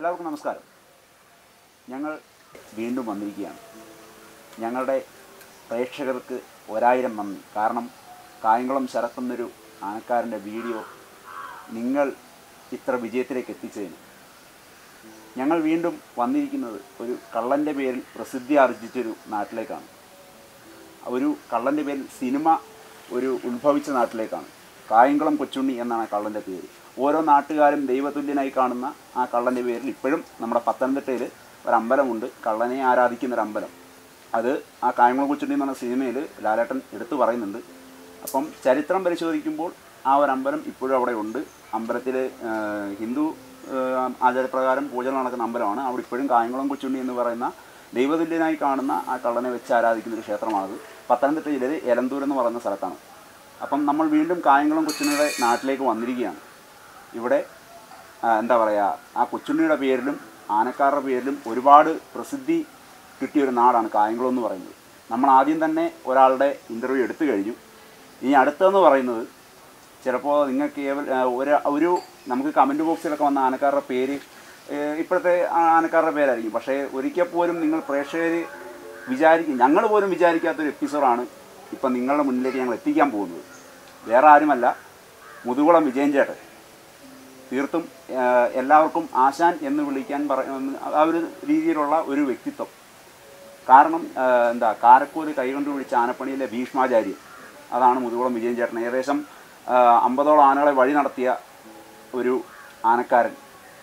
എല്ലാവർക്കും നമസ്കാരം ഞങ്ങൾ വീണ്ടും വന്നിരിക്കുകയാണ് ഞങ്ങളുടെ പ്രേക്ഷകർക്ക് ഒരായിരം നന്ദി കാരണം കായംകുളം ശരത്ത് എന്നൊരു ആനക്കാരൻ്റെ വീഡിയോ നിങ്ങൾ ഇത്ര വിജയത്തിലേക്ക് എത്തിച്ചതിന് ഞങ്ങൾ വീണ്ടും വന്നിരിക്കുന്നത് ഒരു കള്ളൻ്റെ പേരിൽ പ്രസിദ്ധി ആർജിച്ചൊരു നാട്ടിലേക്കാണ് ഒരു കള്ളൻ്റെ പേരിൽ സിനിമ ഒരു ഉത്ഭവിച്ച നാട്ടിലേക്കാണ് കായംകുളം കൊച്ചുണ്ണി എന്നാണ് ആ കള്ളൻ്റെ പേര് ഓരോ നാട്ടുകാരും ദൈവതുല്യനായി കാണുന്ന ആ കള്ളൻ്റെ പേരിൽ ഇപ്പോഴും നമ്മുടെ പത്തനംതിട്ടയിൽ ഒരു അമ്പലമുണ്ട് കള്ളനെ ആരാധിക്കുന്ന ഒരു അമ്പലം അത് ആ കായംകുളം കൊച്ചുണ്ണി എന്ന സിനിമയിൽ ലാലേട്ടൻ എടുത്തു പറയുന്നുണ്ട് അപ്പം ചരിത്രം പരിശോധിക്കുമ്പോൾ ആ ഒരു അമ്പലം ഇപ്പോഴും അവിടെ ഉണ്ട് അമ്പലത്തിൽ ഹിന്ദു ആ, ആചാരപ്രകാരം പൂജ നടക്കുന്ന അമ്പലമാണ് അവിടെ ഇപ്പോഴും കായംകുളം കൊച്ചുണ്ണി എന്ന് പറയുന്ന ദൈവതുല്യനായി കാണുന്ന ആ കള്ളനെ വെച്ച് ആരാധിക്കുന്ന ഒരു ക്ഷേത്രമാണത് പത്തനംതിട്ട ജില്ലയിൽ എലന്തൂർ എന്ന് പറയുന്ന സ്ഥലത്താണ് അപ്പം നമ്മൾ വീണ്ടും കായംകുളം കൊച്ചുണ്ണിയുടെ നാട്ടിലേക്ക് വന്നിരിക്കുകയാണ് ഇവിടെ ആ, എന്താ പറയുക ആ കൊച്ചുണ്ണിയുടെ പേരിലും ആനക്കാരുടെ പേരിലും ഒരുപാട് പ്രസിദ്ധി കിട്ടിയ ഒരു നാടാണ് കായംകുളം എന്ന് പറയുന്നത് നമ്മൾ ആദ്യം തന്നെ ഒരാളുടെ ഇൻ്റർവ്യൂ എടുത്തു കഴിഞ്ഞു ഇനി അടുത്തതെന്ന് പറയുന്നത് ചിലപ്പോൾ നിങ്ങൾക്ക് ഏവ- ആ, ഒരു ഒരു നമുക്ക് കമൻറ്റ് ബോക്സിലൊക്കെ വന്ന ആനക്കാരുടെ പേര് ഏഹ്, ഇപ്പോഴത്തെ ആ- ആനക്കാരുടെ പേരായിരിക്കും പക്ഷേ ഒരിക്കൽ പോലും നിങ്ങൾ പ്രേക്ഷകർ വിചാരിക്കും ഞങ്ങൾ പോലും വിചാരിക്കാത്തൊരു എപ്പിസോഡാണ് ഇപ്പം നിങ്ങളുടെ മുന്നിലേക്ക് ഞങ്ങൾ എത്തിക്കാൻ പോകുന്നത് വേറെ ആരുമല്ല മുതുകുളം വിജയൻ ചേട്ടൻ തീർത്തും ഏഹ്, എല്ലാവർക്കും ആശാൻ എന്ന് വിളിക്കാൻ പറയുന്ന ആ ഒരു രീതിയിലുള്ള ഒരു വ്യക്തിത്വം കാരണം ഏഹ്, എന്താ കാരക്കൂര് കൈകൊണ്ട് പിടിച്ച ആനപ്പണിയിലെ ഭീഷ്മാചാര്യൻ അതാണ് മുതുകുളം വിജയൻ ചേട്ടൻ ഏകദേശം ഏഹ്, അമ്പതോളം ആനകളെ വഴി നടത്തിയ ഒരു ആനക്കാരൻ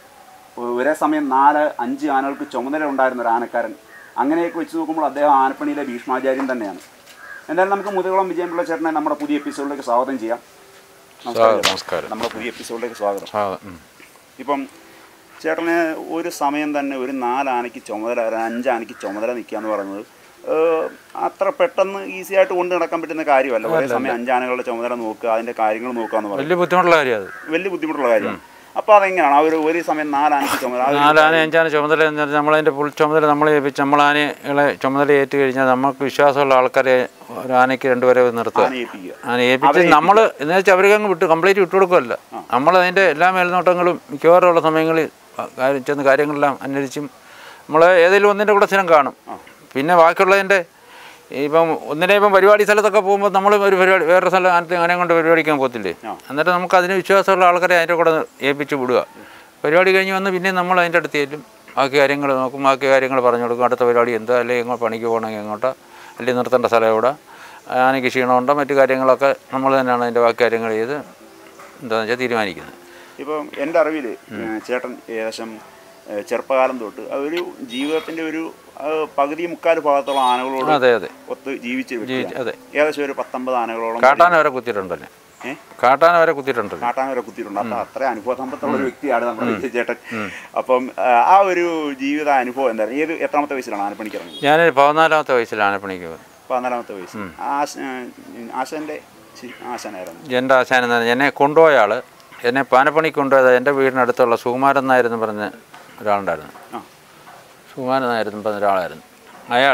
ഒ- ഒരേ സമയം നാല് അഞ്ച് ആനകൾക്ക് ചുമതല ഉണ്ടായിരുന്ന ഒരു ആനക്കാരൻ അങ്ങനെയൊക്കെ വെച്ച് നോക്കുമ്പോൾ അദ്ദേഹം ആനപ്പണിയിലെ ഭീഷ്മാചാര്യൻ തന്നെയാണ് എന്തായാലും നമുക്ക് മുതുകുളം വിജയൻപിള്ള ചേട്ടനെ നമ്മുടെ പുതിയ എപ്പിസോഡിലേക്ക് സ്വാഗതം ചെയ്യാം സ്വാഗതം, നമസ്കാരം. നമ്മുടെ പുതിയ എപ്പിസോഡിലേക്ക് സ്വാഗതം ആ, ഉം. ഇപ്പം ചേട്ടന് ഒരു സമയം തന്നെ ഒരു നാലാനയ്ക്ക് ചുമതല ഒരു അഞ്ചാനയ്ക്ക് ചുമതല നിൽക്കുക എന്ന് പറയുന്നത് ഏഹ്, അത്ര പെട്ടെന്ന് ഈസി ആയിട്ട് കൊണ്ട് നടക്കാൻ പറ്റുന്ന കാര്യമല്ല ഒരേ സമയം അഞ്ചാനകളുടെ ചുമതല നോക്കുക അതിന്റെ കാര്യങ്ങൾ നോക്കുക എന്ന് പറയുന്നത് വലിയ ബുദ്ധിമുട്ടുള്ള കാര്യം അത് വലിയ ബുദ്ധിമുട്ടുള്ള കാര്യമാണ് അപ്പോൾ അതെങ്ങനെയാണ് ആ ഒരു ഒരു സമയം നാലാനയ്ക്ക് ചുമതല ആ ഒരു- നാലാന അഞ്ചാന ചുമതല എന്ന് പറഞ്ഞാൽ നമ്മളതിൻ്റെ ഫുൾ ചുമതല നമ്മളെ ഏൽപ്പിച്ച് നമ്മളാനകളെ ചുമതല ഏറ്റു കഴിഞ്ഞാൽ നമുക്ക് വിശ്വാസമുള്ള ആൾക്കാരെ ഒരു ആനയ്ക്ക് രണ്ടുപേരെ നിർത്തുക ആനയെ ഏൽപ്പിക്കുക ആന ഏൽപ്പിച്ച് നമ്മൾ എന്ന് വെച്ചാൽ അവർക്ക് അങ്ങ് വിട്ട് കംപ്ലീറ്റ് വിട്ടു കൊടുക്കുമല്ല നമ്മളതിൻ്റെ എല്ലാ മേൽനോട്ടങ്ങളും മിക്കവാറും ഉള്ള സമയങ്ങളിൽ കാര്യം ചെന്ന് കാര്യങ്ങളെല്ലാം അന്വേഷിച്ചും നമ്മൾ ഏതെങ്കിലും ഒന്നിൻ്റെ കൂടെ സ്ഥിരം കാണും പിന്നെ ബാക്കിയുള്ളതിൻ്റെ ഇപ്പം ഒന്നിനെ ഇപ്പം പരിപാടി സ്ഥലത്തൊക്കെ പോകുമ്പോൾ നമ്മൾ ഒരു പരിപാടി വേറെ സ്ഥലം ആനത്തെ ആനയെ കൊണ്ട് പരിപാടിക്കാൻ പോകത്തില്ലേ ആ. എന്നിട്ട് നമുക്ക് അതിന് വിശ്വാസമുള്ള ആൾക്കാരെ അതിൻ്റെ കൂടെ ഏൽപ്പിച്ച് വിടുക പരിപാടി കഴിഞ്ഞ് വന്ന് പിന്നെ നമ്മൾ അതിൻ്റെ അടുത്ത് ചെല്ലും ബാക്കി കാര്യങ്ങൾ നോക്കും ബാക്കി കാര്യങ്ങൾ പറഞ്ഞു കൊടുക്കും അടുത്ത പരിപാടി എന്താ അല്ലെങ്കിൽ എങ്ങോട്ട് പണിക്ക് പോകണമെങ്കിൽ എങ്ങോട്ടാ അല്ലെങ്കിൽ നിർത്തേണ്ട സ്ഥലം എവിടെ ആനയ്ക്ക് ക്ഷീണമുണ്ടോ മറ്റു കാര്യങ്ങളൊക്കെ നമ്മൾ തന്നെയാണ് അതിൻ്റെ ബാക്കി കാര്യങ്ങൾ ചെയ്ത് എന്താണെന്ന് വെച്ചാൽ തീരുമാനിക്കുന്നത് ഇപ്പം എൻ്റെ അറിവിൽ ചേട്ടൻ ഏകദേശം ഏഹ്, ചെറുപ്പകാലം തൊട്ട് ആ ഒരു ജീവിതത്തിന്റെ ഒരു ആ, പകുതി മുക്കാൽ ഭാഗത്തോളം ആനകളോട് അതെ അതെ ഒത്ത് ജീവിച്ച വ്യക്തിയാണ് അതെ ഏകദേശം ഒരു പത്തൊമ്പത് ആനകളോളം കാട്ടാന വരെ കുത്തിയിട്ടുണ്ടല്ലേ ഏഹ് കാട്ടാന വരെ കുത്തിയിട്ടുണ്ടല്ലേ കാട്ടാൻ വരെ കുത്തിയിട്ടുണ്ട് അപ്പൊ അത്ര അനുഭവ സമ്പത്തുള്ള ഒരു വ്യക്തിയാണ് നമ്മുടെ വിജയ് ചേട്ടൻ അപ്പം ആ, ആ ഒരു ജീവിത അനുഭവം എന്തായിരുന്നു ഏത് എത്രാമത്തെ വയസ്സിലാണ് ആനപ്പണിക്ക് ഇറങ്ങുന്നത് ഞാൻ പതിനാലാമത്തെ വയസ്സിലാണ് പണിക്ക് പോയത് പതിനാലാമത്തെ വയസ്സ് ആശ ആശാന്റെ ശരി, ആശാനായിരുന്നു എൻ്റെ ആശാൻ എന്ന് പറഞ്ഞാൽ എന്നെ കൊണ്ടുപോയ ആൾ എന്നെ പാനപ്പണിക്ക് കൊണ്ടുപോയത് എൻ്റെ വീടിനടുത്തുള്ള സുകുമാരൻ നായർ എന്ന് പറഞ്ഞ ഒരാളുണ്ടായിരുന്നു ആ സുകുമാരൻ നായർ എന്ന് പറഞ്ഞ ഒരാളായിരുന്നു അയാൾ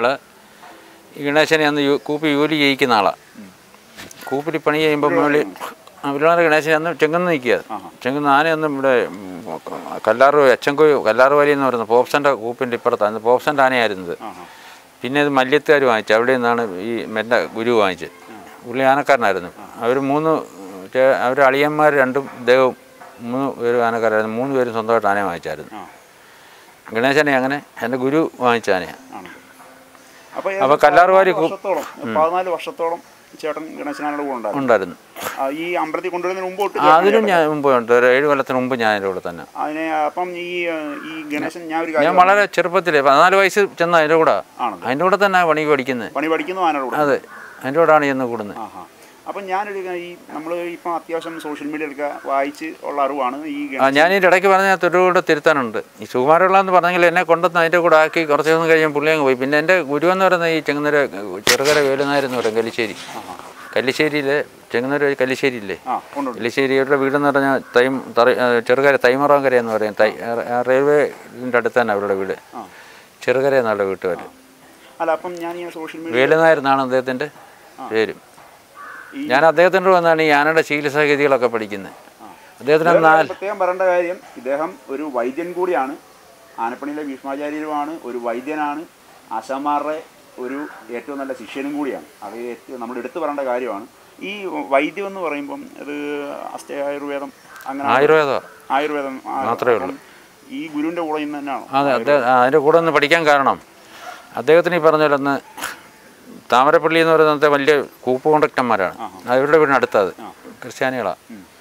ഈ ഗണേശനെ അന്ന് യു- കൂപ്പി ജോലി ചെയ്യിക്കുന്ന ആളാണ് കൂപ്പിൽ പണി ചെയ്യുമ്പോൾ മുകളിൽ അവരാണ് ഗണേശൻ അന്ന് ചെങ്ങന്ന് നിൽക്കുക ചെങ്ങന്ന് ആനയൊന്നും ഇവിടെ ഉം, കല്ലാറ് എച്ചങ്കോയോ കല്ലാറുവാലി എന്ന് പറയുന്നത് പോപ്സൻ്റെ കൂപ്പിൻ്റെ ഇപ്പുറത്താണ് പോപ്സൻ്റെ ആനയായിരുന്നത് ആ ആ പിന്നെ ഇത് മല്യത്തുകാർ വാങ്ങിച്ചു അവിടെ നിന്നാണ് ഈ എൻ്റെ ഗുരു വാങ്ങിച്ചത് പുള്ളി ആനക്കാരനായിരുന്നു അവർ മൂന്ന് ചേ- അവർ അളിയന്മാർ രണ്ടും ഇദ്ദേഹവും മൂന്ന് പേരും ആനക്കാരായിരുന്നു മൂന്ന് പേരും സ്വന്തമായിട്ട് ആനയെ വാങ്ങിച്ചായിരുന്നു ആ ഗണേശനെ അങ്ങനെ എൻ്റെ ഗുരു വാങ്ങിച്ച ആനയാണ് ആണ് അപ്പൊ അപ്പൊ കല്ലാർവാരി കൂ- വർഷത്തോളം പതിനാല് വർഷത്തോളം ചേട്ടൻ ഗണേശനാനോട് കൂടെ ഉണ്ടായിരുന്നു ഉണ്ടായിരുന്നു ആ, ഈ അമ്പലത്തിൽ കൊണ്ടുവരുന്നതിന് മുമ്പ് തൊട്ട് ആ, ചേട്ടൻ അതിനും ഞാൻ മുമ്പ് ഉണ്ട് ഒരു ഏഴ് കൊല്ലത്തിന് മുമ്പ് ഞാൻ എൻ്റെ കൂടെ തന്നെ അതിനെ അപ്പം ഈ ആ, ഈ ഗണേശൻ ഞാൻ ഒരു ഞാൻ കാര്യം വളരെ ചെറുപ്പത്തിലേ പതിനാല് വയസ്സ് ചെന്ന അതിൻ്റെ കൂടെ ആണത് അതിൻ്റെ കൂടെ തന്നെ പണി പഠിക്കുന്നത് പണി പഠിക്കുന്ന ആനോട് കൂടെ അതെ അതിൻ്റെ കൂടെയാണ് ചെന്ന് കൂടുന്നത് ആഹാ അപ്പം ഞാനൊരു കാ- ഈ നമ്മൾ ഇപ്പം അത്യാവശ്യം സോഷ്യൽ മീഡിയയിലൊക്കെ വായിച്ച് ഉള്ള അറിവാണ് ഈ ആ ഗണേശൻ ഞാൻ ഈ ഇടയ്ക്ക് പറഞ്ഞ തൊരുകൂടെ തിരുത്താനുണ്ട് ഈ സുകുമാരമുള്ള എന്ന് പറഞ്ഞെങ്കിൽ എന്നെ കൊണ്ടുവന്ന് അതിൻ്റെ കൂടെ ആക്കി കുറച്ച് ദിവസം കഴിയാൻ പുള്ളി അങ്ങ് പോയി പിന്നെ എൻ്റെ ഗുരു എന്ന് പറയുന്നത് ഈ ചെങ്ങന്നൂർ ചെറുകര വേലുനായെന്ന് പറയും കല്ലിശ്ശേരി കല്ലിശ്ശേരിയിൽ ചെങ്ങന്നൂർ കല്ലിശ്ശേരിയില്ലേ ആ കൊണ്ടുണ്ട് കല്ലിശ്ശേരിയുടെ വീടെന്ന് പറഞ്ഞാൽ തൈ തറ ആ, ചെറുകര തൈമറാങ്കര എന്ന് പറയും തൈ ആ, റെയിൽവേൻ്റെ അടുത്ത് തന്നെ അവരുടെ വീട് ആ ചെറുകര എന്നുള്ള വീട്ടുകാർ അല്ല അപ്പം ഞാൻ ഈ സോഷ്യൽ മീഡിയ വേലുനായർ എന്നാണ് അദ്ദേഹത്തിൻ്റെ പേരും ഈ- ഞാൻ അദ്ദേഹത്തിൻ്റെ വന്നാണ് ഈ ആനയുടെ ചികിത്സാഗതികളൊക്കെ പഠിക്കുന്നത് അദ്ദേഹത്തിന് വേറെ നാല് കാര്യം പ്രത്യേകം പറയേണ്ട കാര്യം ഇദ്ദേഹം ഒരു വൈദ്യൻ കൂടിയാണ് ആനപ്പണിയിലെ ഭീഷ്മാചാര്യരുമാണ് ഒരു വൈദ്യനാണ് ആശാമാരുടെ ഒരു ഏറ്റവും നല്ല ശിഷ്യനും കൂടിയാണ് അത് ഏറ്റവും നമ്മൾ എടുത്തു പറയേണ്ട കാര്യമാണ് ഈ വൈദ്യം എന്ന് പറയുമ്പം അത് അസ്ഥ ആയുർവേദം അങ്ങനെ ആയുർവേദം ആയുർവേദം ആ, മാത്രമേ അപ്പം ഈ ഗുരുവിൻ്റെ കൂടെ ഇന്ന് തന്നെയാണോ അതെ അദ്ദേഹം അതിൻ്റെ കൂടെ ഒന്ന് പഠിക്കാൻ കാരണം അദ്ദേഹത്തിന് ഈ പറഞ്ഞ പോലെ ഒന്ന് താമരപ്പള്ളി എന്ന് പറയുന്നത് വലിയ കൂപ്പ് കോണ്ടക്ടന്മാരാണ് അവരുടെ വീടിനടുത്തത് ക്രിസ്ത്യാനികളാണ്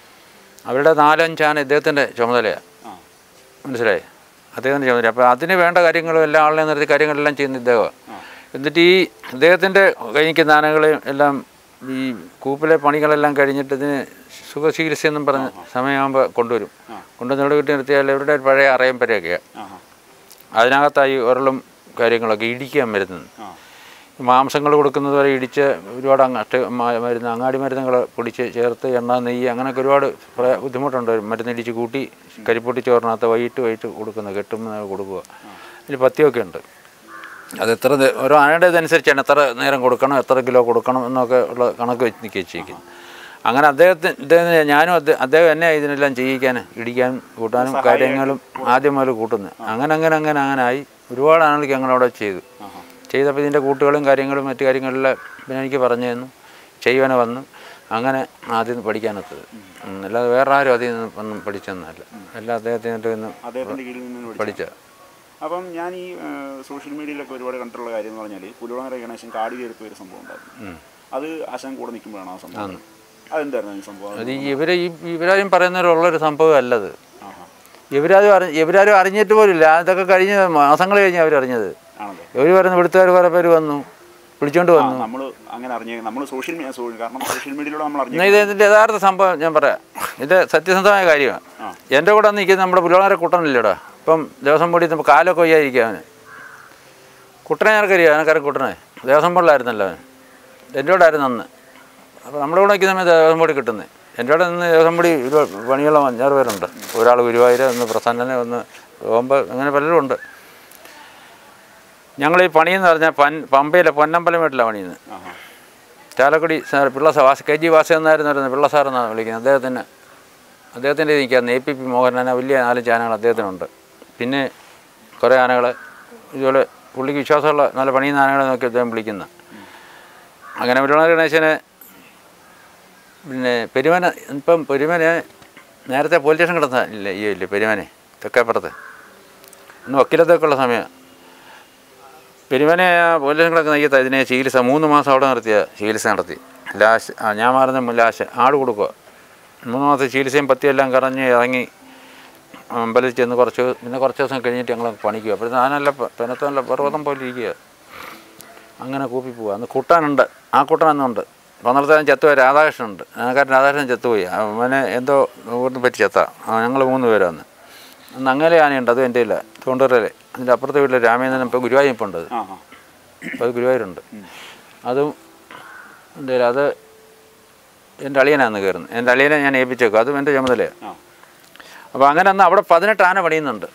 അവരുടെ നാലഞ്ചാണ് ഇദ്ദേഹത്തിൻ്റെ ചുമതലയാണ് ആ മനസ്സിലായി അദ്ദേഹത്തിൻ്റെ ചുമതല അപ്പോൾ അതിന് വേണ്ട കാര്യങ്ങളും എല്ലാ ആളിനെ നിർത്തി കാര്യങ്ങളെല്ലാം ചെയ്യുന്ന ഇദ്ദേഹമാണ് എന്നിട്ട് ഈ ഇദ്ദേഹത്തിൻ്റെ കഴിഞ്ഞിക്കുന്ന ആനകളെയും എല്ലാം ഈ കൂപ്പിലെ പണികളെല്ലാം കഴിഞ്ഞിട്ട് ഇതിന് സുഖചികിത്സ എന്നും പറഞ്ഞ് സമയമാകുമ്പോൾ കൊണ്ടുവരും കൊണ്ടുവന്ന് ഇവിടെ വീട്ടിൽ നിർത്തിയാൽ ഇവരുടെ ഒരു പഴയ അറയം പരയൊക്കെയാണ് ആ അതിനകത്തായി ഉരളും കാര്യങ്ങളൊക്കെ ഇടിക്കാൻ മരുന്ന് ആ മാംസങ്ങൾ കൊടുക്കുന്നത് വരെ ഇടിച്ച് ഒരുപാട് അങ്ങട്ട് മ- മരുന്ന് അങ്ങാടി മരുന്നുകൾ പൊടിച്ച് ചേർത്ത് എണ്ണ നെയ്യ് അങ്ങനെയൊക്കെ ഒരുപാട് പ്ര- ബുദ്ധിമുട്ടുണ്ട് മരുന്ന് ഇടിച്ച് കൂട്ടി കരിപ്പൊട്ടി ചോറിനകത്ത് വൈകിട്ട് വൈകിട്ട് കൊടുക്കുന്നത് കെട്ടുമ്പോൾ കൊടുക്കുക ഇതിൽ പത്തിയൊക്കെ ഉണ്ട് അത് എത്ര നേ- ഓരോ ആനയുടെ ഇതനുസരിച്ചാണ് എത്ര നേരം കൊടുക്കണം എത്ര കിലോ കൊടുക്കണം എന്നൊക്കെ ഉള്ള കണക്ക് വെച്ച് നിൽക്കിച്ചിരിക്കുന്നത് അങ്ങനെ അദ്ദേഹത്തിന് ഇദ്ദേഹത്തിന് ഞാനും അദ്ദേഹം അദ്ദേഹം എന്നെ ഇതിനെല്ലാം ചെയ്യിക്കാൻ ഇടിക്കാനും കൂട്ടാനും കാര്യങ്ങളും ആദ്യം മുതൽ കൂട്ടുന്നത് അങ്ങനെ അങ്ങനെ അങ്ങനെ അങ്ങനെ ആയി ഒരുപാട് ആളുകൾക്ക് ഞങ്ങളവിടെ ചെയ്തു ആഹാ. ചെയ്തപ്പോൾ ഇതിൻ്റെ കൂട്ടുകളും കാര്യങ്ങളും മറ്റു കാര്യങ്ങളെല്ലാം പിന്നെ എനിക്ക് പറഞ്ഞു തന്നു ചെയ്യുവാനെ വന്നു അങ്ങനെ ആദ്യം പഠിക്കാനെത്തത് ഉം, അല്ലാതെ വേറെ ആരും അതിൽ നിന്ന് ഒന്നും പഠിച്ചൊന്നുമല്ല എല്ലാം അദ്ദേഹത്തിൻ്റെ നിന്ന് അദ്ദേഹത്തിൻ്റെ കീഴിൽ നിന്ന് പഠിച്ചു പഠിച്ച അപ്പം ഞാൻ ഈ ആ, സോഷ്യൽ മീഡിയയിലൊക്കെ ഒരുപാട് കണ്ടിട്ടുള്ള കാര്യം എന്ന് പറഞ്ഞാൽ പുലുവണര ഗണേശൻ കാട് കയറിപ്പോയ ഒരു സംഭവം ഉണ്ടായിരുന്നു അത് ആശാൻ കൂടെ നിൽക്കുമ്പോഴാണ് ആ സംഭവം അതെന്തായിരുന്നു ഈ സംഭവം അത് ഈ ഇവർ ഈ ഇവരാരും പറയുന്നവരുള്ളൊരു സംഭവം അല്ലത് ആഹാ ഇവരാരും അറിഞ്ഞ ഇവരാരും അറിഞ്ഞിട്ട് പോലില്ല അതൊക്കെ കഴിഞ്ഞ് മാസങ്ങൾ കഴിഞ്ഞ് അവരറിഞ്ഞത് ആണല്ലേ ഇവർ പറയുന്ന ഇവിടുത്തുകാർ കുറേ പേര് വന്നു പിടിച്ചോണ്ട് ആ വന്നു നമ്മൾ അങ്ങനെ അറിഞ്ഞ നമ്മൾ സോഷ്യൽ മീഡിയ കാരണം സോഷ്യൽ മീഡിയയിലൂടെ നമ്മൾ അറിഞ്ഞു എന്നാൽ ഇത് ഇതിൻ്റെ യഥാർത്ഥ സംഭവം ഞാൻ പറയാം ഇത് സത്യസന്ധമായ കാര്യമാണ് ആ. എൻ്റെ കൂടെ നിൽക്കുന്ന നമ്മുടെ പുലോണരെ കുട്ടനില്ലടാ ഇപ്പം ദിവസം കൂടി നമ്മൾ കാലൊക്കെ വയ്യായിരിക്കുക അവന് കുട്ടനെ ഞാനറിയാം അവനക്കാരൻ കുട്ടനെ ദേവസ്വം ബോർഡിലായിരുന്നല്ലോ അവൻ എൻ്റെ കൂടെ ആയിരുന്നു അന്ന് അപ്പോൾ നമ്മുടെ കൂടെ നിൽക്കുന്ന സമയത്ത് ദേവസ്വം ബോർഡിൽ കിട്ടുന്നത് എൻ്റെ കൂടെ നിന്ന് ദേവസ്വം ബോർഡിൽ ഒരു പണിയുള്ള അഞ്ചാറ് പേരുണ്ട് ഒരാൾ ഗുരുവായൂർ ഒന്ന് പ്രസന്നനെ ഒന്ന് ഓമ്പ് അങ്ങനെ പലരും ഉണ്ട് ഞങ്ങൾ ഈ പണിയെന്ന് പറഞ്ഞാൽ പൻ പമ്പയിലെ പൊന്നമ്പലം വീട്ടിലാണ് പണിയുന്നത് ആഹാ Chalakudy sir Pillai sir Vasa K G Vasa എന്നായിരുന്നു പറയുന്നത് പിള്ള സാർ എന്നാണ് വിളിക്കുന്നത് അദ്ദേഹത്തിന് അദ്ദേഹത്തിൻ്റെ ഇരിക്കുകയാണ് എ പി പി മോഹൻ വലിയ നാല് ചാനകൾ അദ്ദേഹത്തിനുണ്ട് പിന്നെ കുറേ ആനകൾ ഇതുപോലെ പുള്ളിക്ക് വിശ്വാസമുള്ള നല്ല പണിയുന്ന ആനകളെ നോക്കി അദ്ദേഹം വിളിക്കുന്ന അങ്ങനെ വിരുണ ഗണേശനെ പിന്നെ പെരുമന ഇപ്പം പെരുമനെ നേരത്തെ പോലീസ് സ്റ്റേഷൻ കിടന്ന ഇല്ല ഈ ഇല്ലേ പെരുമനെ തെക്കേപ്പുറത്ത് ഇന്ന് വക്കീലത്തൊക്കെ ഉള്ള സമയം പെരുമനെ പോലീസ് സ്റ്റേഷൻ കിടക്കുന്ന ഈ ഇതിനെ ചികിത്സ മൂന്ന് മാസം അവിടെ നിർത്തിയ ചികിത്സ നടത്തി ലാശ് ആ ഞാൻ മാറുന്ന ലാശ് ആട് കൊടുക്കുക മൂന്ന് മാസം ചികിത്സയും പത്തിയെല്ലാം കറഞ്ഞ് ഇറങ്ങി അമ്പലത്തിൽ ചെന്ന് കുറച്ച് പിന്നെ കുറച്ച് ദിവസം കഴിഞ്ഞിട്ട് ഞങ്ങൾ പണിക്കുക അപ്പോഴത്തെ ആനല്ല പെനത്തല്ല പർവ്വതം പോലെ ഇരിക്കുക അങ്ങനെ കൂപ്പി പോവുക അന്ന് കുട്ടാനുണ്ട് ആ കുട്ടൻ അന്നുണ്ട് പന്ത്രണ്ടാം ചത്തുപോയി രാധാകൃഷ്ണനുണ്ട് ആനക്കാരൻ രാധാകൃഷ്ണൻ ചത്തുപോയി അവനെ എന്തോ ഊരിന് പറ്റി ചത്ത ഞങ്ങൾ മൂന്ന് പേരാന്ന് അന്ന് അങ്ങനെ ആനയുണ്ട് അതും എൻ്റെ ഇല്ല തോണ്ടൂരല്ലേ അതിൻ്റെ അപ്പുറത്തെ വീട്ടിൽ രാമേന്ദ്രൻ ഇപ്പോൾ ഗുരുവായൂർ ഇപ്പോൾ ഉണ്ട് ആഹാ അപ്പോൾ അത് ഗുരുവായൂരുണ്ട് അതും എന്തായാലും അത് എൻ്റെ അളിയനാന്ന് കയറുന്നത് എൻ്റെ അളിയനെ ഞാൻ ഏൽപ്പിച്ചേക്കും അതും എൻ്റെ ചുമതലയാണ് ആ അപ്പോൾ അങ്ങനെ അന്ന് അവിടെ പതിനെട്ട് ആന പണിയുന്നുണ്ട്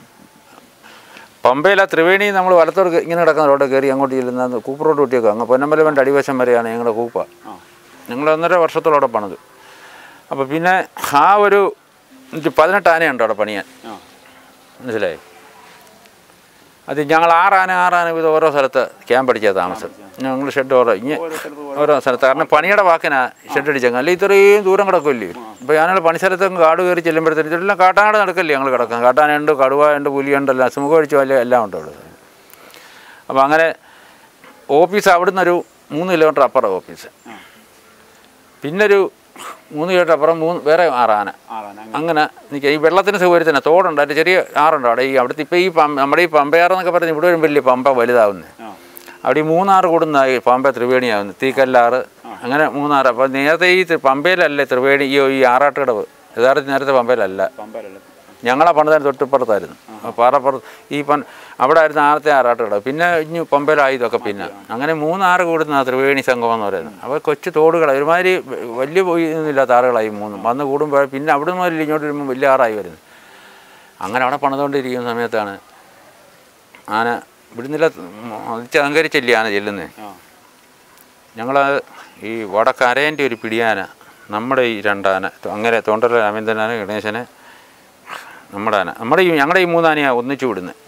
പമ്പയിലെ ത്രിവേണി നമ്മൾ വലത്തോട് ഇങ്ങനെ കിടക്കുന്ന റോഡ് കയറി അങ്ങോട്ട് ചെല്ലുന്ന കൂപ്പ് റോഡ് കൂട്ടിയേക്കും അങ്ങ് പൊന്നമ്പലവൻ്റെ അടിവശം വരെയാണ് ഞങ്ങളുടെ കൂപ്പ ആ ഞങ്ങൾ ഒന്നര വർഷത്തോടെ പണിത് അപ്പോൾ പിന്നെ ആ ഒരു ഇത് പതിനെട്ട് ആനയുണ്ട് അവിടെ പണിയാൻ ആ മനസ്സിലായി അത് ഞങ്ങൾ ആറാന ആറാന ഇത് ഓരോ സ്ഥലത്ത് ക്യാമ്പ് അടിച്ചാൽ താമസം ഞങ്ങൾ ഷെഡ് ഓരോ ഇങ്ങനെ ഓരോ സ്ഥലത്ത് ഓരോ ഓരോ സ്ഥലത്ത് കാരണം പണിയുടെ വാക്കിനാ ഷെഡ് അടിച്ചങ്ങ് അല്ലെങ്കിൽ ഇത്രയും ദൂരം കിടക്കുമല്ലേ ഇപ്പോൾ ഞങ്ങൾ പണിസ്ഥലത്ത് കാട് കയറി ചെല്ലുമ്പോഴത്തേന് ഇതെല്ലാം കാട്ടാനാട് നടക്കല്ലേ ഞങ്ങൾ കിടക്കാം കാട്ടാനുണ്ട് കടുവ ഉണ്ട് പുലിയുണ്ട് എല്ലാം സുമുഖം ഒഴിച്ച് വല്ല എല്ലാം ഉണ്ട് അവിടെ അപ്പോൾ അങ്ങനെ ഓഫീസ് അവിടുന്ന് ഒരു മൂന്ന് കിലോമീറ്റർ അപ്പുറം ഓഫീസ് ആ പിന്നൊരു മൂന്ന് കിലോമീറ്റർ അപ്പുറം മൂന്ന് വേറെ ആറാന ആറാണ് അങ്ങനെ അങ്ങനെ നിൽക്കുക ഈ വെള്ളത്തിന് സൗകര്യത്തിന് തോടുണ്ട് അതിൻ്റെ ചെറിയ ആറുണ്ട് അവിടെ ഈ അവിടുത്തെ ഇപ്പോൾ ഈ പമ്പ നമ്മുടെ ഈ പമ്പയാറെന്നൊക്കെ പറഞ്ഞ് ഇവിടെ വരും വലിയ പമ്പ വലുതാവുന്നത് ആ അവിടെ ഈ മൂന്നാറ് കൂടുന്ന ഈ പമ്പ ത്രിവേണിയാവുന്നത് തീക്കല്ലാറ് അങ്ങനെ മൂന്നാറ് അപ്പോൾ നേരത്തെ ഈ ത്രി- പമ്പയിലല്ലേ ത്രിവേണി ഈ ഈ ആറാട്ടുകടവ് യഥാർത്ഥത്തിൽ നേരത്തെ പമ്പയിലല്ല പമ്പരല്ല ഞങ്ങളെ പണിതാൻ തൊട്ടിപ്പുറത്തായിരുന്നു പാറപ്പുറത്ത് ഈ പൺ അവിടെ ആയിരുന്നു ആറത്തെ ആറാട്ടുകടവ് പിന്നെ ഇഞ്ഞ് പമ്പയിലായി ഇതൊക്കെ പിന്നെ അങ്ങനെ മൂന്നാറ് കൂടുന്ന ത്രിവേണി സംഗമം എന്ന് പറയുന്നത് അപ്പോൾ കൊച്ചു തോടുകൾ ഒരുമാതിരി വലിയ ഇല്ലാത്ത ആറുകളായി മൂന്നും വന്ന് കൂടുമ്പോൾ പിന്നെ അവിടെ മുതൽ ഇങ്ങോട്ട് വരുമ്പോൾ വലിയ ആറായി വരുന്നത് അങ്ങനെ അവിടെ പണിതുകൊണ്ടിരിക്കുന്ന സമയത്താണ് ആന ഇവിടുന്നില്ല അലങ്കരിച്ചല്ലേ ആന ചെല്ലുന്നത് ആ ഞങ്ങൾ ഈ വടക്കരേൻ്റെ ഒരു പിടിയാന നമ്മുടെ ഈ രണ്ടാന അങ്ങനെ തോണ്ടല രാമേന്ദ്രനാന ഗണേശന് നമ്മുടെ ആന നമ്മുടെ ഈ ഞങ്ങളുടെ ഈ മൂന്നാനയാണ് ഒന്നിച്ചു വിടുന്നത്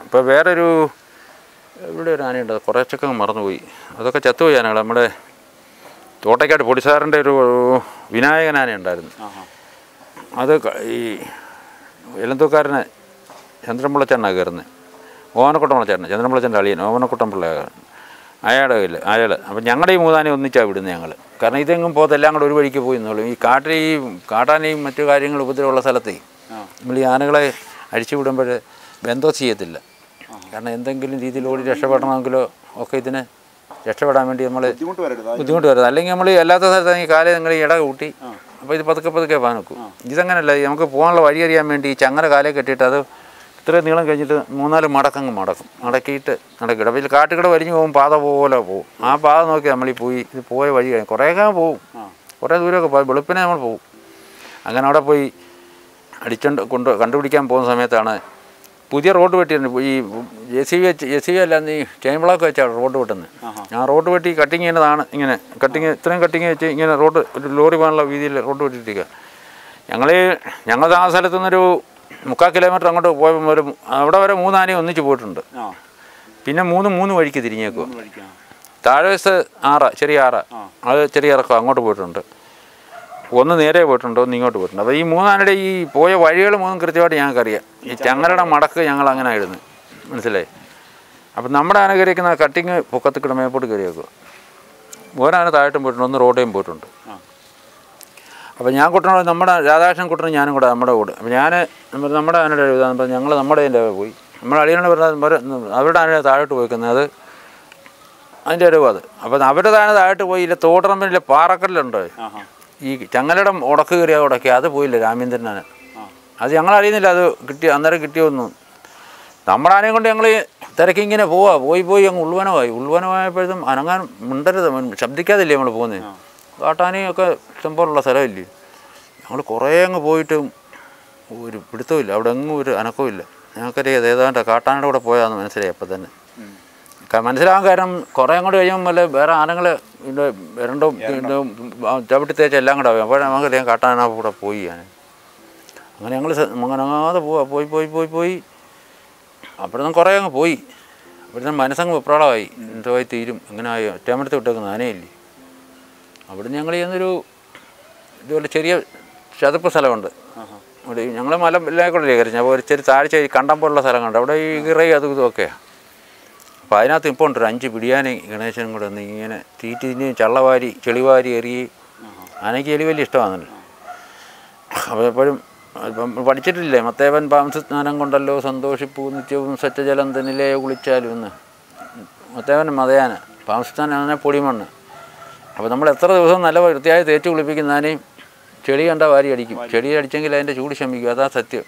ഇപ്പോൾ വേറൊരു ഇവിടെ ഒരു ആനയുണ്ട് അത് കുറച്ചൊക്കെ അങ്ങ് മറന്നുപോയി അതൊക്കെ ചത്തുപോയി ആനകൾ നമ്മുടെ തോട്ടയ്ക്കാട് പൊടിസാറിൻ്റെ ഒരു വിനായകൻ ആന ഉണ്ടായിരുന്നു ആഹാ അത് ക- ഈ എലന്തൂക്കാരന് ചന്ദ്രൻപിള്ളച്ചേട്ടനാണ് കയറുന്നത് ഓവനക്കുട്ടൻ ചേട്ടൻ ചന്ദ്രൻപിള്ളച്ചൻ്റെ അളിയൻ ഓവനക്കുട്ടൻ പിള്ള അയാളുടെ കയ്യിൽ അയാൾ അപ്പം ഞങ്ങളുടെ ഈ മൂന്നാനെ ഒന്നിച്ചാണ് വിടുന്നത് ഞങ്ങൾ കാരണം ഇതെങ്ങും പോകത്തെല്ലാം കൂടെ ഒരു വഴിക്ക് പോയി എന്നുള്ളൂ ഈ കാട്ടിൽ ഈ കാട്ടാനയും മറ്റു കാര്യങ്ങൾ ഉപദ്രവമുള്ള സ്ഥലത്തേ ആ നമ്മൾ ഈ ആനകളെ അഴിച്ചു വിടുമ്പോൾ ബന്ധം ചെയ്യത്തില്ല കാരണം എന്തെങ്കിലും രീതിയിൽ ഓടി രക്ഷപ്പെടണമെങ്കിലോ ഒക്കെ ഇതിനെ രക്ഷപ്പെടാൻ വേണ്ടി നമ്മൾ ബുദ്ധിമുട്ട് വരരുത് അത് ബുദ്ധിമുട്ട് വരുന്നത് അല്ലെങ്കിൽ നമ്മൾ അല്ലാത്ത സ്ഥലത്ത് ഈ കാലം നിങ്ങൾ ഇട കൂട്ടി അപ്പോൾ ഇത് പതുക്കെ പതുക്കെ പോകാൻ നോക്കും ഇതങ്ങനല്ല ഈ നമുക്ക് പോകാനുള്ള വഴി അറിയാൻ വേണ്ടി ഈ ചങ്ങല കാലേ കെട്ടിയിട്ട് അത് ഇത്രയും നീളം കഴിഞ്ഞിട്ട് മൂന്നാല് മടക്കങ്ങ് മടക്കും മടക്കിയിട്ട് നടക്കിയിട്ട് അപ്പോൾ ഇതിൽ കാട്ടുകട വലിഞ്ഞു പോകും പാത പോലെ പോകും ആ പാത നോക്കി നമ്മൾ ഈ പോയി ഇത് പോയ വഴി കഴിഞ്ഞ് കുറേയൊക്കെ പോകും കുറേ ദൂരമൊക്കെ പോയി വെളുപ്പിനെ നമ്മൾ പോകും അങ്ങനെ അവിടെ പോയി അടിച്ചോണ്ട് കൊണ്ട് കണ്ടുപിടിക്കാൻ പോകുന്ന സമയത്താണ് പുതിയ റോഡ് വെട്ടിയിരുന്നു ഈ ജെ സി ബി വെച്ച് ജെ സി ബി അല്ല ഈ ചെയിൻ ബ്ലോക്ക് വെച്ചാണ് റോഡ് വെട്ടുന്നത് ആ റോഡ് വെട്ടി കട്ടിങ് ചെയ്യുന്നതാണ് ഇങ്ങനെ കട്ടിങ് ഇത്രയും കട്ടിങ് വെച്ച് ഇങ്ങനെ റോഡ് ഒരു ലോറി പോകാനുള്ള വീതിയിൽ റോഡ് വെട്ടിയിരിക്കുക ഞങ്ങൾ ഞങ്ങൾ ആ സ്ഥലത്തു നിന്നൊരു മുക്കാൽ കിലോമീറ്റർ അങ്ങോട്ട് പോയപ്പോൾ ഒരു അവിടെ വരെ മൂന്നാനയും ഒന്നിച്ച് പോയിട്ടുണ്ട് ആ പിന്നെ മൂന്ന് മൂന്ന് വഴിക്ക് തിരിഞ്ഞേക്കുക ഒന്ന് കഴിക്കാം താഴെ വശത്ത് ആറ ചെറിയ ആറ അത് ചെറിയ ഇറക്കം അങ്ങോട്ട് പോയിട്ടുണ്ട് ഒന്ന് നേരെ പോയിട്ടുണ്ട് ഒന്ന് ഇങ്ങോട്ട് പോയിട്ടുണ്ട് അപ്പോൾ ഈ മൂന്നാനയുടെ ഈ പോയ വഴികൾ മൂന്നും കൃത്യമായിട്ട് ഞങ്ങൾക്കറിയാം ഈ ചങ്ങലയുടെ മടക്ക് ഞങ്ങൾ അങ്ങനെ ആയിരുന്നു മനസ്സിലായി അപ്പം നമ്മുടെ ആന കയറിയിരിക്കുന്ന കട്ടിങ് പൊക്കത്ത് കിട മേപ്പോട്ട് കയറിയേക്കുക ഒരാന താഴോട്ടും പോയിട്ടുണ്ട് ഒന്ന് റോഡേയും പോയിട്ടുണ്ട് ആ അപ്പോൾ ഞാൻ കുട്ടനോട് നമ്മുടെ രാധാകൃഷ്ണൻ കുട്ടനും ഞാനും കൂടെ നമ്മുടെ കൂടെ അപ്പോൾ ഞാൻ നമ്മുടെ ആനയുടെ ഇതാകുമ്പോൾ ഞങ്ങൾ നമ്മുടെ അതിൻ്റെ പോയി നമ്മുടെ അളിയനോട് പറഞ്ഞാൽ അവരുടെ ആനയുടെ താഴോട്ട് പോയിക്കുന്നത് അത് അതിൻ്റെ ഒരു അത് അപ്പോൾ അവരുടെ താഴെ താഴോട്ട് പോയി ഇല്ല തോട്ടറമ്പിലെ പാറക്കല്ലുണ്ട് ആഹാ ഈ ചങ്ങലയുടെ ഉടക്ക് കയറിയ ഉടക്കി അത് പോയില്ല രാമേന്ദ്രനാണ് ആ അത് ഞങ്ങൾ അറിയുന്നില്ല അത് കിട്ടി അന്നേരം കിട്ടിയൊന്നും നമ്മുടെ ആനയും കൊണ്ട് ഞങ്ങൾ തിരക്കി ഇങ്ങനെ പോവാ പോയി പോയി അങ്ങ് ഉൾവനമായി ഉൾവനമായപ്പോഴത്തും അനങ്ങാൻ മിണ്ടരുത് മൻ- ശബ്ദിക്കാതില്ലേ നമ്മൾ പോകുന്നത് കാട്ടാനയും ഒക്കെ ഇഷ്ടംപോലുള്ള സ്ഥലമില്ലേ ഞങ്ങൾ കുറേ അങ്ങ് പോയിട്ടും ഒരു പിടുത്തമില്ല അവിടെ എങ്ങും ഒരു അനക്കവും ഞങ്ങൾക്കറിയാം അത് ഏതാണ്ട് കാട്ടാനയുടെ കൂടെ പോയാന്ന് മനസ്സിലായി അപ്പം തന്നെ ഉം. ക- മനസ്സിലാകാൻ കാരണം കുറേ അങ്ങോട്ട് കഴിയുമ്പോൾ വല്ല വേറെ ആനകൾ ഇതിൻ്റെ രണ്ടും ഇതും ചവിട്ടി തേച്ച് എല്ലാം കൂടെ ആവും അപ്പോൾ നമുക്കറിയാം കാട്ടാന കൂടെ പോയി ഞാൻ അങ്ങനെ ഞങ്ങൾ അങ്ങനാതെ പോവാ പോയി പോയി പോയി പോയി അപ്പോഴൊന്നും കുറേ അങ്ങ് പോയി അപ്പോഴത്തെ മനസ്സങ്ങ് വെപ്രാളമായി എന്തോയി തീരും ഇങ്ങനെ ആയി ഒറ്റമരത്ത് വിട്ടേക്കുന്ന ആനയില്ലേ അവിടുന്ന് ഞങ്ങൾ ചെയ്യുന്നൊരു ഇതുപോലെ ചെറിയ ചതുപ്പ് സ്ഥലമുണ്ട് ആഹാ അവിടെ ഞങ്ങൾ മല എല്ലാക്കൂടെ കയറി അപ്പോൾ ഒരു ചെറിയ താഴ്ച ഈ കണ്ടം പോലുള്ള സ്ഥലം കണ്ട് അവിടെ ഈ ഇറയും അതും ഇതുമൊക്കെയാണ് അപ്പോൾ അതിനകത്ത് ഇപ്പോൾ ഉണ്ട് ഒരു അഞ്ച് ബിരിയാണി ഗണേശനും കൂടെ ഒന്ന് ഇങ്ങനെ തീറ്റിന് ചള്ളവാരി ചെളിവാരി എറിയി ആനയ്ക്ക് എലി വലിയ ഇഷ്ടമാണല്ലോ അപ്പോൾ എപ്പോഴും ഇപ്പം പഠിച്ചിട്ടില്ലേ മത്തേവൻ പാംസ സ്നാനം കൊണ്ടല്ലോ സന്തോഷിപ്പൂ നിത്യവും സത്യജലം തന്നിലേ കുളിച്ചാലും എന്ന് മത്തേവൻ മതയാന പാംസസ്നാന പൊടിമണ്ണ് അപ്പോൾ നമ്മൾ എത്ര ദിവസം നല്ല വൃത്തിയായി തേച്ച് കുളിപ്പിക്കുന്നതിനെയും ചെളി കണ്ട വാരി അടിക്കും ചെടി അടിച്ചെങ്കിൽ അതിൻ്റെ ചൂട് ശമിക്കും അതാ സത്യം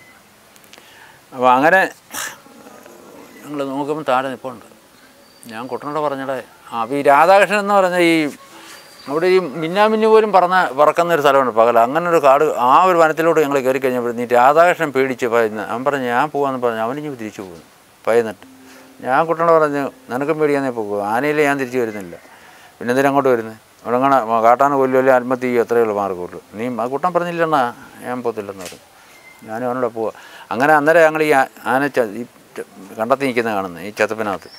അപ്പോൾ അങ്ങനെ ഞങ്ങൾ നോക്കുമ്പോൾ താഴെ നിൽപ്പുണ്ട് ഞാൻ കുട്ടനോട് പറഞ്ഞടേ ആ അപ്പോൾ ഈ രാധാകൃഷ്ണൻ എന്ന് പറഞ്ഞ ഈ അവിടെ ഈ മിന്നാമിന്നു പോലും പറന്ന പറക്കുന്ന ഒരു സ്ഥലമുണ്ട് പകല അങ്ങനെ ഒരു കാട് ആ ഒരു വനത്തിലോട്ട് ഞങ്ങൾ കയറി കഴിഞ്ഞപ്പോഴത്തേക്ക് ഈ രാധാകൃഷ്ണൻ പേടിച്ച് പയന്ന് അവൻ പറഞ്ഞു ഞാൻ പോകാമെന്ന് പറഞ്ഞു അവനിഞ്ഞ് തിരിച്ചു പോകുന്നു പയന്നിട്ട് ഞാൻ കുട്ടനോട് പറഞ്ഞു നിനക്കും പേടിയാന്നേ പോകും ആനയിലെ ഞാൻ തിരിച്ചു വരുന്നില്ല പിന്നെ എന്തിനാ അങ്ങോട്ട് വരുന്നത് അവിടെ അങ്ങനെ കാട്ടാന കൊല്ലുമല്ലേ ആത്മഹത്യ ചെയ്യും അത്രയേ ഉള്ളൂ മാർഗമുള്ളൂ നീ ആ കുട്ടൻ പറഞ്ഞില്ലെന്നാ ഞാൻ പോകത്തില്ലെന്ന് പറഞ്ഞു ഞാനും അവനോട് പോവാ അങ്ങനെ അന്നേരം ഞങ്ങൾ ഈ ആ- ആന ച- ഈ ച- കണ്ടത്തി നിൽക്കുന്ന കാണുന്നത് ഈ ചത്തപ്പിനകത്ത്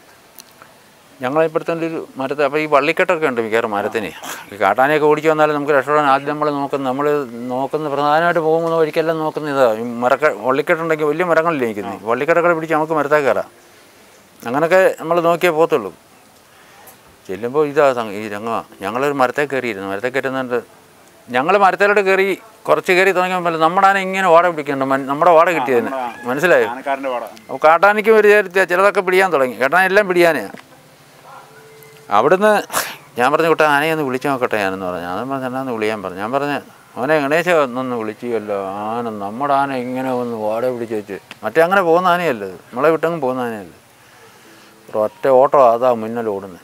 ഞങ്ങൾ ഇപ്പോഴത്തെ ഒരു മരത്തെ അപ്പോൾ ഈ വള്ളിക്കെട്ടൊക്കെ ഉണ്ട് മിക്കവാറും മരത്തിന് ഈ കാട്ടാനയൊക്കെ ഓടിച്ചു വന്നാലും നമുക്ക് രക്ഷപ്പെടാൻ ആദ്യം നമ്മൾ നോക്കുന്ന നമ്മൾ നോക്കുന്ന പ്രധാനമായിട്ട് പോകുന്ന വഴിക്കെല്ലാം നോക്കുന്ന ഇതാ ഈ മരക്ക വള്ളിക്കെട്ടുണ്ടെങ്കിൽ വലിയ മരങ്ങളില്ലേ നിൽക്കുന്നത് വള്ളിക്കെട്ടൊക്കെ പിടിച്ച് നമുക്ക് മരത്തേ കയറാം അങ്ങനെയൊക്കെ നമ്മൾ നോക്കിയേ പോകത്തുള്ളൂ ചെല്ലുമ്പോൾ ഇതാ സംഗ- ഈ രംഗമാണ് ഞങ്ങളൊരു മരത്തെ കയറിയിരുന്നു മരത്തെ കയറ്റുന്നുണ്ട് ഞങ്ങൾ മരത്തിലോട്ട് കയറി കുറച്ച് കയറി തുടങ്ങിയപ്പോൾ നമ്മുടെ ആന ഇങ്ങനെ വാട പിടിക്കുന്നുണ്ട് മൻ- നമ്മുടെ വാട കിട്ടിയതിന് മനസ്സിലായോ ആനക്കാരൻ്റെ പാട അപ്പോൾ കാട്ടാനിക്കും ഒരു ചേർത്ത് ചിലതൊക്കെ പിടിയാൻ തുടങ്ങി കാട്ടാൻ എല്ലാം പിടിയാനെയാണ് അവിടുന്ന് ഞാൻ പറഞ്ഞു കുട്ടാ ആനയെ ഒന്ന് വിളിച്ചു നോക്കട്ടെ ഞാനെന്ന് പറഞ്ഞു ഞാൻ പറഞ്ഞു എന്നാന്ന് വിളിയാൻ പറഞ്ഞു ഞാൻ പറഞ്ഞു അവനെ ഗണേശ ഒന്നൊന്ന് വിളിച്ചില്ലോ ആന നമ്മുടെ ആന ഇങ്ങനെ ഒന്ന് വാട പിടിച്ച് വെച്ച് മറ്റേ അങ്ങനെ പോകുന്ന ആനയല്ല ഇത്. നമ്മളെ വിട്ടങ്ങ് പോകുന്ന ആനയല്ല ഒറ്റ ഓട്ടോ അതാ മുന്നിൽ ഓടുന്നത്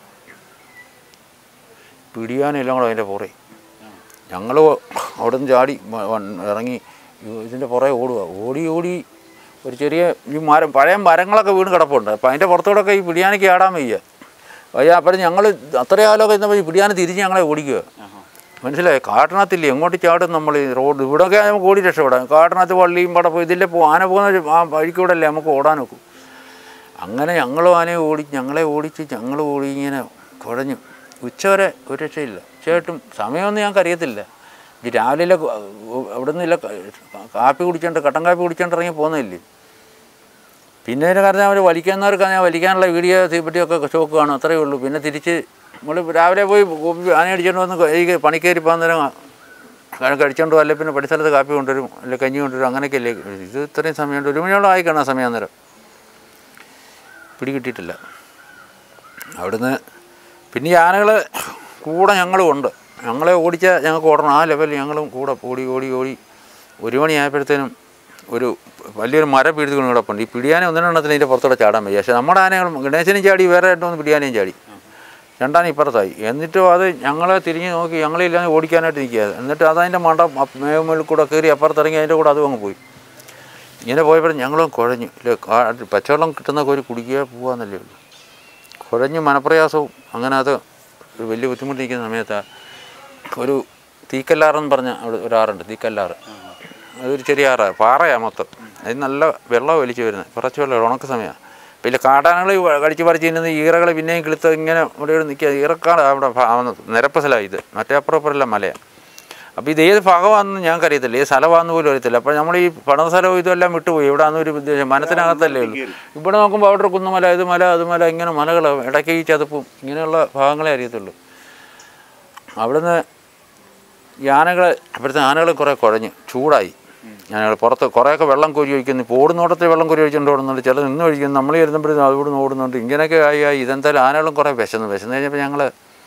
പിടിയാനെല്ലാം കൂടെ അതിൻ്റെ പുറകെ ഞങ്ങൾ അവിടെ നിന്ന് ചാടി വ- വ- ഇറങ്ങി ഇ- ഇതിൻ്റെ പുറകെ ഓടുക ഓടി ഓടി ഒരു ചെറിയ ഈ മരം പഴയ മരങ്ങളൊക്കെ വീണ് കിടപ്പുണ്ട് അപ്പോൾ അതിൻ്റെ പുറത്തോടൊക്കെ ഈ പിടിയാനയ്ക്ക് ആടാൻ വയ്യ വയ്യ അപ്പോഴും ഞങ്ങൾ അത്ര കാലമൊക്കെ ഇരുന്നപ്പോൾ ഈ പിടിയാന തിരിഞ്ഞ് ഞങ്ങളെ ഓടിക്കുക മനസ്സിലായി കാട്ടിനകത്തില്ലേ എങ്ങോട്ട് ചാടും നമ്മൾ ഈ റോഡ് ഇവിടെയൊക്കെ നമുക്ക് ഓടി രക്ഷപ്പെടാം കാട്ടിനകത്ത് വള്ളിയും പടപ്പും ഇതിലെ പോ ആന പോകുന്ന ഒരു ആ വഴിക്കൂടെ അല്ലേ നമുക്ക് ഓടാൻ നോക്കും അങ്ങനെ ഞങ്ങളും ആനയെ ഓടി ഞങ്ങളെ ഓടിച്ച് ഞങ്ങൾ ഓടി ഇങ്ങനെ കുഴഞ്ഞു ഉച്ചവരെ ഒരു രക്ഷയില്ല ഉച്ചയായിട്ടും സമയമൊന്നും ഞങ്ങൾക്ക് അറിയത്തില്ല ഈ രാവിലെ അവിടെ നിന്നില്ല കാപ്പി കുടിച്ചോണ്ട് കട്ടൻ കാപ്പി കുടിച്ചോണ്ട് ഇറങ്ങി പോകുന്നില്ലേ പിന്നെ ഒരു കാരണം അവർ വലിക്കുന്നവർക്ക് ഞാൻ വലിക്കാനുള്ള വീഡിയോ തീപ്പെട്ടിയൊക്കെ ഷോക്ക് കാണും അത്രയേ ഉള്ളൂ പിന്നെ തിരിച്ച് നമ്മൾ രാവിലെ പോയി കോപ്പി ആന അടിച്ചുകൊണ്ട് വന്ന് ഈ പണിക്കേരി പോകാൻ നേരം കഴി- കഴിച്ചോണ്ട് പോകാം, അല്ലെങ്കിൽ പിന്നെ പഠിസ്ഥലത്ത് കാപ്പി കൊണ്ടുവരും അല്ലെങ്കിൽ കഞ്ഞി കൊണ്ടുവരും അങ്ങനെയൊക്കെ അല്ലേ ഇത് ഇത്രയും സമയമുണ്ട് ഒരു മണിയോളം ആയി കാണാം സമയം അന്നേരം പിടികിട്ടിയിട്ടില്ല അവിടുന്ന് പിന്നെ ഈ ആനകൾ കൂടെ ഞങ്ങളും ഉണ്ട് ഞങ്ങളെ ഓടിച്ച ഞങ്ങൾക്ക് ഓടണം ആ ലെവലിൽ ഞങ്ങളും കൂടെ ഓടി ഓടി ഓടി ഒരു മണിയായപ്പോഴത്തേനും ഒരു വലിയൊരു മരം പിടിച്ചു കൊണ്ട് കിടപ്പുണ്ട് ഈ പിടിയാനെ ഒന്നിനെണ്ണത്തിന് ഇതിൻ്റെ പുറത്തോടെ ചാടാൻ വയ്യ പക്ഷേ നമ്മുടെ ആനകളും ഗണേശനും ചാടി വേറെ രണ്ടൊന്ന് പിടിയാനയും ചാടി രണ്ടാണ് ഇപ്പുറത്തായി എന്നിട്ടും അത് ഞങ്ങളെ തിരിഞ്ഞ് നോക്കി ഞങ്ങളില്ലാതെ ഓടിക്കാനായിട്ട് നിൽക്കുക എന്നിട്ട് അതതിൻ്റെ മണ്ട മേമുകളിൽ കൂടെ കയറി അപ്പുറത്തിറങ്ങി അതിൻ്റെ കൂടെ അതും അങ്ങ് പോയി ഇങ്ങനെ പോയപ്പോഴും ഞങ്ങളും കുഴഞ്ഞു ഇല്ലേ കാ- പച്ചവെള്ളം കിട്ടുന്ന കോരി കുടിക്കുക പോകാന്നല്ലേ ഉള്ളൂ കുഴഞ്ഞ് മനപ്രയാസവും അങ്ങനെ അത് ഒരു വലിയ ബുദ്ധിമുട്ടിരിക്കുന്ന സമയത്ത് ഒരു തീക്കല്ലാറെന്ന് പറഞ്ഞ അവിടെ ഒരു ആറുണ്ട് തീക്കല്ലാറ് അതൊരു ചെറിയ ആറാണ് പാറയാണ് മൊത്തം അതിന് നല്ല വെള്ളം ഒലിച്ച് വരുന്നത് കുറച്ച് വെള്ളം ഉണക്ക സമയമാണ് പിന്നെ കാട്ടാനകൾ കടിച്ച് പറിച്ച് തിന്നുന്ന ഈറകൾ പിന്നെയും കിളുത്ത് ഇങ്ങനെ ഇവിടെ ഇവിടെ നിൽക്കുക ഈറക്കാട് അവിടെ ഭാ- നിരപ്പ് സ്ഥലമാണ് ഇത് മറ്റേ അപ്പുറം അപ്പുറമെല്ലാം മലയാണ് അപ്പോൾ ഇത് ഏത് ഭാഗമാണെന്ന് ഞങ്ങൾക്ക് അറിയത്തില്ല ഏത് സ്ഥലമാണെന്ന് പോലും അറിയത്തില്ല അപ്പോൾ നമ്മൾ ഈ പണ സ്ഥലവും ഇതെല്ലാം വിട്ടുപോയി ഇവിടെ ഒരു ഉദ്ദേശം മനസ്സിനകത്തല്ലേ ഉള്ളൂ ഇവിടെ നോക്കുമ്പോൾ അവിടെ ഒരു കുന്നുമല ഇത് മല അത് മല ഇങ്ങനെ മലകൾ ഇടയ്ക്ക് ഈ ചതുപ്പും ഇങ്ങനെയുള്ള ഭാഗങ്ങളെ അറിയത്തുള്ളൂ അവിടുന്ന് ഈ ആനകൾ അപ്പോഴത്തെ ആനകൾ കുറേ കുഴഞ്ഞു ചൂടായി ആനകൾ പുറത്ത് കുറേയൊക്കെ വെള്ളം കോരി ഒഴിക്കുന്നു ഇപ്പോൾ ഓടുന്നോടത്ത് വെള്ളം കോരി ഒഴിച്ചുകൊണ്ട് ഓടുന്നുണ്ട് ചില നിന്ന് ഒഴിക്കുന്നു നമ്മൾ ഇരുന്നപ്പോഴും അവിടെ നിന്ന് ഓടുന്നുണ്ട് ഇങ്ങനെയൊക്കെ ആയി ആയി ഇതെന്തായാലും ആനകളും കുറേ വിശന്നു വിശന്ന് കഴിഞ്ഞപ്പോൾ ഞങ്ങൾ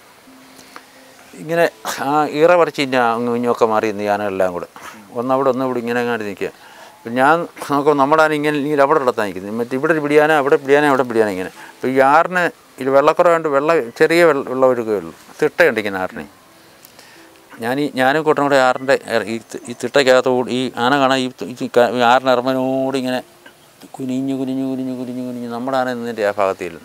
ഇങ്ങനെ ആ ഈറ പറിച്ച് ഇന്ന അങ്ങ് ഇഞ്ഞൊക്കെ മാറി ഇന്ന് ഞാനെല്ലാം കൂടെ ഒന്ന് അവിടെ ഒന്ന് ഇവിടെ ഇങ്ങനെ അങ്ങാട്ട് നിൽക്കുക അപ്പം ഞാൻ നോക്കുമ്പോൾ നമ്മുടെ ആന ഇങ്ങനെ ഇങ്ങനെ അവിടെ ഇടത്താൻ നിൽക്കുന്നത് മറ്റേ ഇവിടെ ഒരു പിടിയാന അവിടെ പിടിയാന അവിടെ പിടിയാന ഇങ്ങനെ അപ്പോൾ ഈ ആറിന് ഇത് വെള്ളക്കുറവുണ്ട് വെള്ളം ചെറിയ വെള്ളം വെള്ളം ഒഴുകുകയുള്ളൂ തിട്ടയുണ്ട് ഇങ്ങനെ ആറിന് ഞാൻ ഈ ഞാനും കൂട്ടനും കൂടെ ആറിൻ്റെ ഈ തി- ഈ തിട്ടയ്ക്കകത്ത് കൂടി ഈ ആന കാണാൻ ഈ തി- ഈ ക- ഈ ആറിന് ഇറങ്ങനോട് ഇങ്ങനെ കുനിഞ്ഞു കുനിഞ്ഞു കുനിഞ്ഞു കുനിഞ്ഞു കുനിഞ്ഞു നമ്മുടെ ആന നിന്നിൻ്റെ ആ ഭാഗത്തില്ല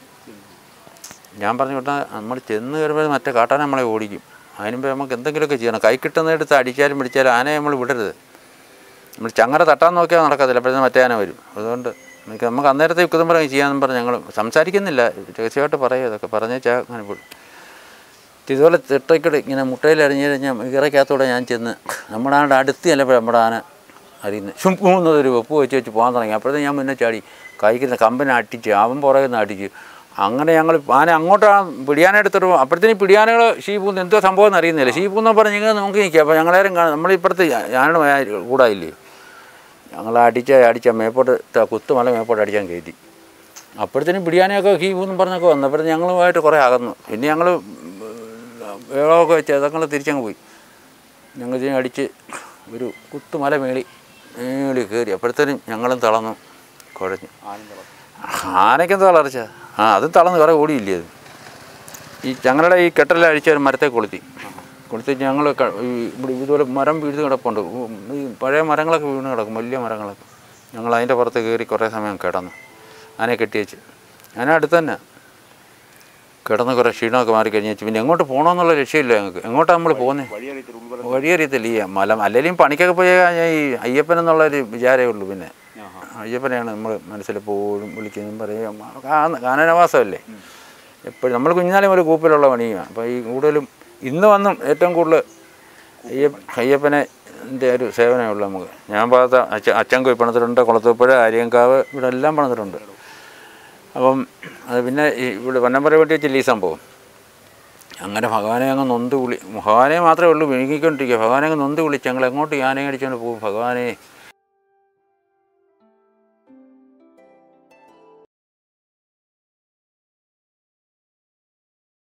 ഞാൻ പറഞ്ഞു വിട്ടാൽ നമ്മൾ ചെന്ന് കയറുമ്പോൾ മറ്റേ കാട്ടാൻ നമ്മളെ ഓടിക്കും അതിനുമ്പോൾ നമുക്ക് എന്തെങ്കിലുമൊക്കെ ചെയ്യണം കൈ കിട്ടുന്നിടത്ത് അടിച്ചാലും പിടിച്ചാലും ആനയെ നമ്മൾ വിടരുത് നമ്മൾ ചങ്ങല തട്ടാൻ നോക്കിയാൽ നടക്കത്തില്ല അപ്പോഴത്തേനും മറ്റേ ആന വരും അതുകൊണ്ട് നമുക്ക് നമുക്ക് അന്നേരത്തെ കുതുമ്പറം ചെയ്യാമെന്ന് പറഞ്ഞ് ഞങ്ങൾ സംസാരിക്കുന്നില്ല രഹസ്യമായിട്ട് പറയുക ഇതൊക്കെ പറഞ്ഞേച്ചാൽ അങ്ങനെ പോയി ഇതുപോലെ തിട്ടയ്ക്കൂടെ ഇങ്ങനെ മുട്ടയിൽ അരിഞ്ഞ് കഴിഞ്ഞാൽ ഇറക്കകത്തൂടെ ഞാൻ ചെന്ന് നമ്മുടെ ആണ്ട് അടുത്ത് ചെല്ലപ്പോൾ നമ്മുടെ ആന അറിയുന്നത് ചുമ്പൂന്നത് ഒരു വെപ്പ് വെച്ച് വെച്ച് പോകാൻ തുടങ്ങി അപ്പോഴത്തേക്കും ഞാൻ മുന്നേ ചാടി കൈക്കുന്ന കമ്പനെ അടിച്ച് അവൻ പുറകെ നിന്ന് അടിച്ച് അങ്ങനെ ഞങ്ങൾ ആന അങ്ങോട്ടാണ് പിടിയാനെടുത്തിട്ട് അപ്പോഴത്തേനും പിടിയാനകൾ ഷീപ്പൂന്ന് എന്തോ സംഭവം എന്ന് അറിയുന്നില്ല ഷീപ്പൂന്ന് പറഞ്ഞ് ഇങ്ങനെ നോക്കി നിൽക്കുക അപ്പോൾ ഞങ്ങളാരും കാണും നമ്മളിപ്പുറത്ത് ഞാനാണ് കൂടായില്ലേ ഞങ്ങൾ അടിച്ച അടിച്ച മേപ്പോട്ട് ത- കുത്തുമല മേപ്പോട്ട് അടിക്കാൻ കയറ്റി അപ്പോഴത്തേനും പിടിയാനയൊക്കെ ഹീവെന്നും പറഞ്ഞൊക്കെ വന്നു അപ്പോഴത്തേനും ഞങ്ങളുമായിട്ട് കുറേ അകന്നു പിന്നെ ഞങ്ങൾ വേളമൊക്കെ വെച്ച് അതൊക്കെ തിരിച്ചങ്ങ് പോയി ഞങ്ങൾ ഇതിനെ അടിച്ച് ഒരു കുത്തുമല മേളി മേളി കയറി അപ്പോഴത്തേനും ഞങ്ങളും തളർന്നു കുഴഞ്ഞു ആനയ്ക്കെന്താ തളർച്ച ആ അതും തളർന്ന് കുറേ ഓടിയില്ലേ അത് ഈ ഞങ്ങളുടെ ഈ കെട്ടെല്ലാം അഴിച്ച ഒരു മരത്തെ കൊളുത്തി കൊളുത്തി ഞങ്ങൾ ഈ ഇവിടെ ഇതുപോലെ മരം വീഴ്ന്ന് കിടപ്പുണ്ട് ഉം, ഈ പഴയ മരങ്ങളൊക്കെ വീണ് കിടക്കും വലിയ മരങ്ങളൊക്കെ ഞങ്ങൾ അതിൻ്റെ പുറത്ത് കയറി കുറേ സമയം കിടന്നു ആനയെ കെട്ടി വെച്ച് ആന അടുത്ത് തന്നെ കിടന്ന് കുറേ ക്ഷീണമൊക്കെ മാറി കഴിഞ്ഞ് വെച്ച് പിന്നെ എങ്ങോട്ട് പോകണമെന്നുള്ള ലക്ഷ്യമില്ല ഞങ്ങൾക്ക് എങ്ങോട്ടാണ് നമ്മൾ പോകുന്നത് വഴിയറിയത്തിൽ ഉൾവലം വഴിയറിയത്തില്ല ഈ മല അല്ലെങ്കിലും പണിക്കൊക്കെ പോയി കഴിഞ്ഞാൽ ഈ അയ്യപ്പൻ എന്നുള്ളൊരു വിചാരമേ ഉള്ളൂ പിന്നെ അയ്യപ്പനെയാണ് നമ്മൾ മനസ്സിലെപ്പോഴും വിളിക്കുന്നതും പറയും കാനനവാസമല്ലേ എപ്പോഴും നമ്മൾ കുഞ്ഞാലേ ഒരു കൂപ്പിലുള്ള പണിയാണ് അപ്പോൾ ഈ കൂടുതലും ഇന്ന് വന്നും ഏറ്റവും കൂടുതൽ അയ്യപ്പ അയ്യപ്പനെ ൻ്റെ ഒരു സേവനമേ ഉള്ളൂ നമുക്ക് ഞാൻ ഭാഗത്ത് അച്ച അച്ചൻകോയി പണിതിട്ടുണ്ട് കുളത്തൂപ്പുഴ ആര്യങ്കാവ് ഇവിടെ എല്ലാം പണിതിട്ടുണ്ട് അപ്പം അത് പിന്നെ ഈ ഇവിടെ വന്നമ്പറ വേണ്ടി വെച്ചില്ല ഈ സംഭവം അങ്ങനെ ഭഗവാനെ അങ്ങ് നൊന്ത് വിളി ഭഗവാനെ മാത്രമേ ഉള്ളൂ വിഴുങ്ങിക്കൊണ്ടിരിക്കുക ഭഗവാനെ അങ്ങ് നൊന്ത് വിളിച്ച് ഞങ്ങൾ എങ്ങോട്ട് യാനയെ അടിച്ചുകൊണ്ട് പോകും ഭഗവാനെ